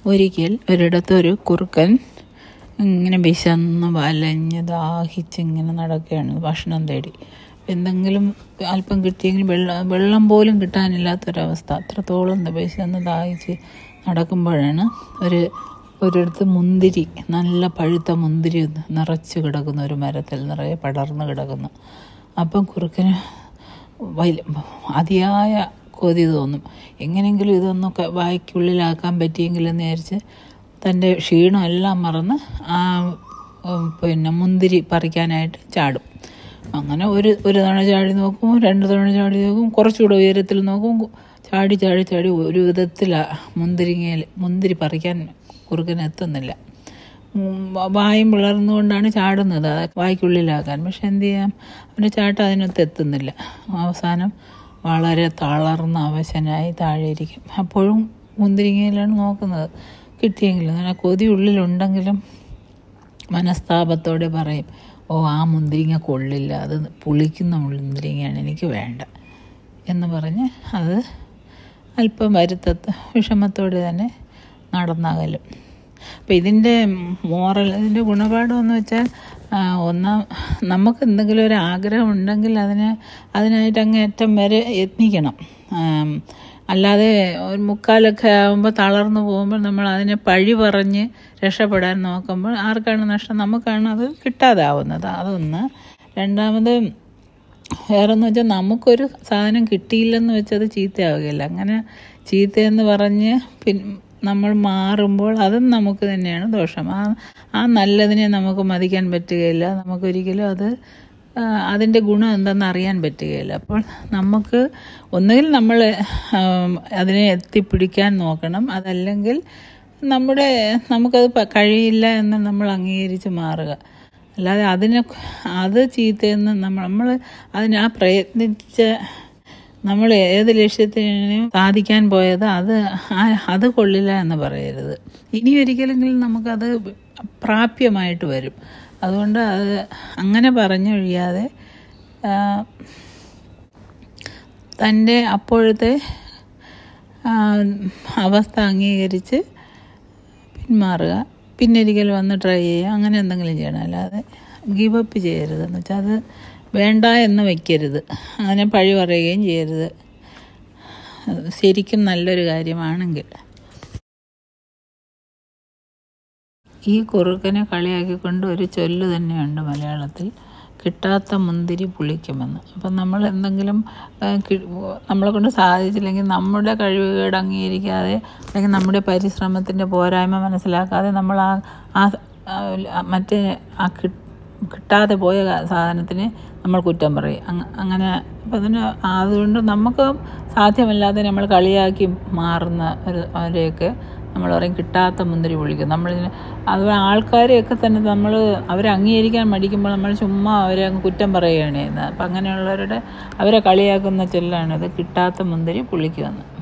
ഒരിക്കൽ ഒരിടത്തൊരു കുറുക്കൻ ഇങ്ങനെ വിശന്ന് വലഞ്ഞ് ദാഹിച്ച് ഇങ്ങനെ നടക്കുകയാണ് ഭക്ഷണം തേടി എന്തെങ്കിലും അല്പം കിട്ടിയെങ്കിൽ വെള്ളം വെള്ളം പോലും കിട്ടാനില്ലാത്തൊരവസ്ഥ അത്രത്തോളം വിശന്ന് ദാഹിച്ച് നടക്കുമ്പോഴാണ് ഒരു ഒരിടത്ത് മുന്തിരി നല്ല പഴുത്ത മുന്തിരി നിറച്ച് കിടക്കുന്ന ഒരു മരത്തിൽ നിറയെ പടർന്ന് കിടക്കുന്നു അപ്പം കുറുക്കന് വലിയ അതിയായ കൊതി തോന്നും എങ്ങനെയെങ്കിലും ഇതൊന്നൊക്കെ വായ്ക്കുള്ളിലാക്കാൻ പറ്റിയെങ്കിലെന്ന് വിചാരിച്ച് തൻ്റെ ക്ഷീണം എല്ലാം മറന്ന് ആ ഉം, പിന്നെ മുന്തിരി പറിക്കാനായിട്ട് ചാടും അങ്ങനെ ഒരു ഒരു തവണ ചാടി നോക്കും രണ്ട് തവണ ചാടി നോക്കും കുറച്ചുകൂടെ ഉയരത്തിൽ നോക്കും ചാടി ചാടി ചാടി ഒരു വിധത്തിൽ മുന്തിരിങ്ങയിൽ മുന്തിരി പറിക്കാൻ കുറുക്കൻ എത്തുന്നില്ല ഉം, വായും പിളർന്നുകൊണ്ടാണ് ചാടുന്നത് അത് വായ്ക്കുള്ളിലാക്കാൻ പക്ഷെ എന്ത് ചെയ്യാം അവൻ്റെ ചാട്ടം അതിനകത്ത് എത്തുന്നില്ല അവസാനം വളരെ തളർന്ന അവശനായി താഴെ ഇരിക്കും അപ്പോഴും മുന്തിരിങ്ങയിലാണ് നോക്കുന്നത് കിട്ടിയെങ്കിലും അങ്ങനെ കൊതി ഉള്ളിലുണ്ടെങ്കിലും മനസ്താപത്തോടെ പറയും ഓ ആ മുന്തിരിങ്ങ കൊള്ളില്ല അത് പുളിക്കുന്ന മുന്തിരിങ്ങയാണ് എനിക്ക് വേണ്ട എന്ന് പറഞ്ഞ് അത് അല്പം വരുത്തത്ത് വിഷമത്തോടെ തന്നെ നടന്നകലും അപ്പം ഇതിൻ്റെ മോറൽ ഇതിൻ്റെ ഗുണപാഠം എന്ന് വെച്ചാൽ ആ, ഒന്നാം നമുക്ക് എന്തെങ്കിലും ഒരു ആഗ്രഹം ഉണ്ടെങ്കിൽ അതിന് അതിനായിട്ട് അങ്ങേറ്റം വരെ യത്നിക്കണം ആം, അല്ലാതെ ഒരു മുക്കാലൊക്കെ ആകുമ്പോൾ തളർന്നു പോകുമ്പോൾ നമ്മൾ അതിനെ പഴി പറഞ്ഞ് രക്ഷപ്പെടാൻ നോക്കുമ്പോൾ ആർക്കാണ് നഷ്ടം നമുക്കാണ് അത് കിട്ടാതാവുന്നത് അതൊന്ന് രണ്ടാമത് വേറെന്ന് വെച്ചാൽ നമുക്കൊരു സാധനം കിട്ടിയില്ലെന്ന് വെച്ചത് ചീത്തയാവുകയില്ല അങ്ങനെ ചീത്തയെന്ന് പറഞ്ഞ് പിൻ നമ്മൾ മാറുമ്പോൾ അതും നമുക്ക് തന്നെയാണ് ദോഷം ആ ആ നല്ലതിനെ നമുക്ക് മതിക്കാൻ പറ്റുകയില്ല നമുക്കൊരിക്കലും അത് ആ, അതിൻ്റെ ഗുണം എന്തെന്ന് അറിയാൻ പറ്റുകയില്ല അപ്പോൾ നമുക്ക് ഒന്നുകിൽ നമ്മൾ ആം, അതിനെ എത്തിപ്പിടിക്കാൻ നോക്കണം അതല്ലെങ്കിൽ നമ്മുടെ നമുക്കത് പ- കഴിയില്ല എന്ന് നമ്മൾ അംഗീകരിച്ച് മാറുക അല്ലാതെ അതിനെ അത് ചീത്തയെന്ന് നമ്മൾ നമ്മൾ അതിന് ആ പ്രയത്നിച്ച നമ്മൾ ഏത് ലക്ഷ്യത്തിന് സാധിക്കാൻ പോയത് അത് ആ- അത് കൊള്ളില്ല എന്ന് പറയരുത് ഇനി ഒരിക്കലെങ്കിലും നമുക്കത് പ്രാപ്യമായിട്ട് വരും അതുകൊണ്ട് അത് അങ്ങനെ പറഞ്ഞൊഴിയാതെ ആ, തൻ്റെ അപ്പോഴത്തെ ആ, അവസ്ഥ അംഗീകരിച്ച് പിന്മാറുക പിന്നെ ഒരിക്കൽ വന്ന് ട്രൈ ചെയ്യുക അങ്ങനെ എന്തെങ്കിലും ചെയ്യണം അല്ലാതെ ഗീവ് അപ്പ് ചെയ്യരുത് എന്ന് വെച്ചാൽ അത് വേണ്ട എന്ന് വയ്ക്കരുത് അതിനെ പഴി പറയുകയും ചെയ്യരുത് അത് ശരിക്കും നല്ലൊരു കാര്യമാണെങ്കിൽ ഈ കുറുക്കനെ കളിയാക്കിക്കൊണ്ട് ഒരു ചൊല്ല് തന്നെയുണ്ട് മലയാളത്തിൽ കിട്ടാത്ത മുന്തിരി പുളിക്കുമെന്ന് അപ്പം നമ്മൾ എന്തെങ്കിലും ആ, കി- നമ്മളെ കൊണ്ട് സാധിച്ചില്ലെങ്കിൽ നമ്മുടെ കഴിവുകേട് അംഗീകരിക്കാതെ അല്ലെങ്കിൽ നമ്മുടെ പരിശ്രമത്തിൻ്റെ പോരായ്മ മനസ്സിലാക്കാതെ നമ്മൾ ആ ആ ആ മറ്റേ ആ കി- കിട്ടാതെ പോയ കാ- സാധനത്തിന് നമ്മൾ കുറ്റം പറയും അങ്ങ- അങ്ങനെ അപ്പം അതിന് അതുകൊണ്ട് നമുക്ക് സാധ്യമല്ലാതെ നമ്മൾ കളിയാക്കി മാറുന്ന ഒരു അവരെയൊക്കെ നമ്മൾ പറയും കിട്ടാത്ത മുന്തിരി പൊളിക്കും നമ്മളിതിന് അത് ആൾക്കാരെയൊക്കെ തന്നെ നമ്മൾ അവരെ അംഗീകരിക്കാൻ മടിക്കുമ്പോൾ നമ്മൾ ചുമ്മാ അവരെ അങ്ങ് കുറ്റം പറയുകയാണ് ചെയ്യുന്നത് അപ്പം അങ്ങനെയുള്ളവരുടെ അവരെ കളിയാക്കുന്ന ചൊല്ലാണിത് കിട്ടാത്ത മുന്തിരി പുളിക്കുമെന്ന്